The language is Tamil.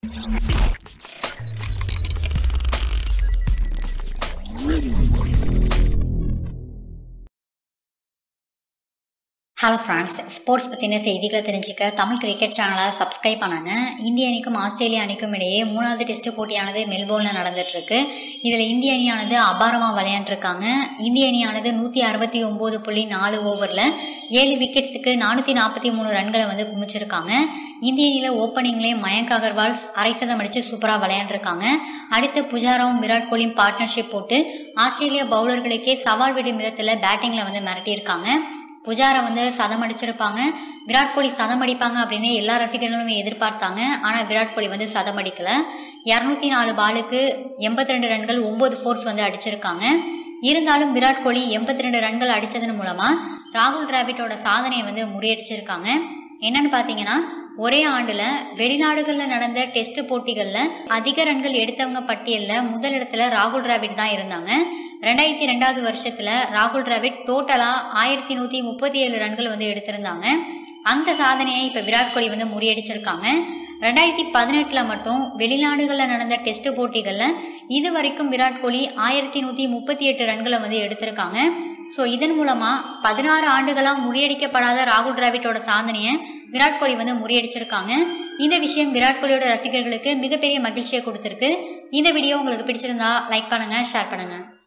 ஹலோ ஃப்ரெண்ட்ஸ் ஸ்போர்ட்ஸ் பற்றின செய்திகளை தெரிஞ்சுக்க தமிழ் கிரிக்கெட் சேனலை சப்ஸ்கிரைப் பண்ணுங்க இந்திய அணிக்கும் ஆஸ்திரேலிய அணிக்கும் இடையே மூணாவது டெஸ்ட் போட்டியானது மெல்போர்னில் நடந்துட்டுருக்கு இதில் இந்திய அணியானது அபாரமாக விளையாண்டுருக்காங்க இந்திய அணியானது நூற்றி அறுபத்தி ஒம்பது புள்ளி நாலு ஓவரில் ஏழு விக்கெட்ஸுக்கு நானூற்றி நாற்பத்தி மூணு ரன்களை வந்து குமிச்சிருக்காங்க இந்திய அணியில் ஓப்பனிங்லேயே மயங்க் அகர்வால் அரை சதம் அடித்து சூப்பராக விளையாண்டுருக்காங்க அடுத்து புஜாராவும் விராட் கோலியும் பார்ட்னர்ஷிப் போட்டு ஆஸ்திரேலிய பவுலர்களுக்கே சவால் விடும் விதத்தில் பேட்டிங்கில் வந்து மிரட்டியிருக்காங்க புஜாரா வந்து சதம் அடிச்சிருப்பாங்க விராட் கோலி சதம் அடிப்பாங்க அப்படின்னு எல்லா ரசிகர்களுமே எதிர்பார்த்தாங்க ஆனால் விராட் கோலி வந்து சதம் அடிக்கல இரநூத்தி நாலு பாலுக்கு எண்பத்தி ரெண்டு ரன்கள் ஒன்பது ஃபோர்ஸ் வந்து அடிச்சிருக்காங்க இருந்தாலும் விராட் கோலி எண்பத்தி ரெண்டு ரன்கள் அடித்ததன் மூலமாக ராகுல் டிராவிட்டோட சாதனையை வந்து முறியடிச்சிருக்காங்க என்னன்னு பார்த்தீங்கன்னா ஒரே ஆண்டுல வெளிநாடுகளில் நடந்த டெஸ்ட் போட்டிகளில் அதிக ரன்கள் எடுத்தவங்க பட்டியலில் முதலிடத்துல ராகுல் டிராவிட் தான் இருந்தாங்க ரெண்டாயிரத்தி ரெண்டாவது வருஷத்துல ராகுல் டிராவிட் டோட்டலா ஆயிரத்தி நூத்தி முப்பத்தி ஏழு ரன்கள் வந்து எடுத்திருந்தாங்க அந்த சாதனையை இப்ப விராட் கோலி வந்து முறியடிச்சிருக்காங்க ரெண்டாயிரத்தி பதினெட்டுல மட்டும் வெளிநாடுகளில் நடந்த டெஸ்ட் போட்டிகள்ல இது வரைக்கும் விராட் கோலி ஆயிரத்தி நூத்தி முப்பத்தி எட்டு ரன்களை வந்து எடுத்திருக்காங்க ஸோ இதன் மூலமா பதினாறு ஆண்டுகளா முறியடிக்கப்படாத ராகுல் டிராவிட்டோட சாதனையை விராட் கோலி வந்து முறியடிச்சிருக்காங்க இந்த விஷயம் விராட் கோலியோட ரசிகர்களுக்கு மிகப்பெரிய மகிழ்ச்சியை கொடுத்துருக்கு இந்த வீடியோ உங்களுக்கு பிடிச்சிருந்தா லைக் பண்ணுங்க ஷேர் பண்ணுங்க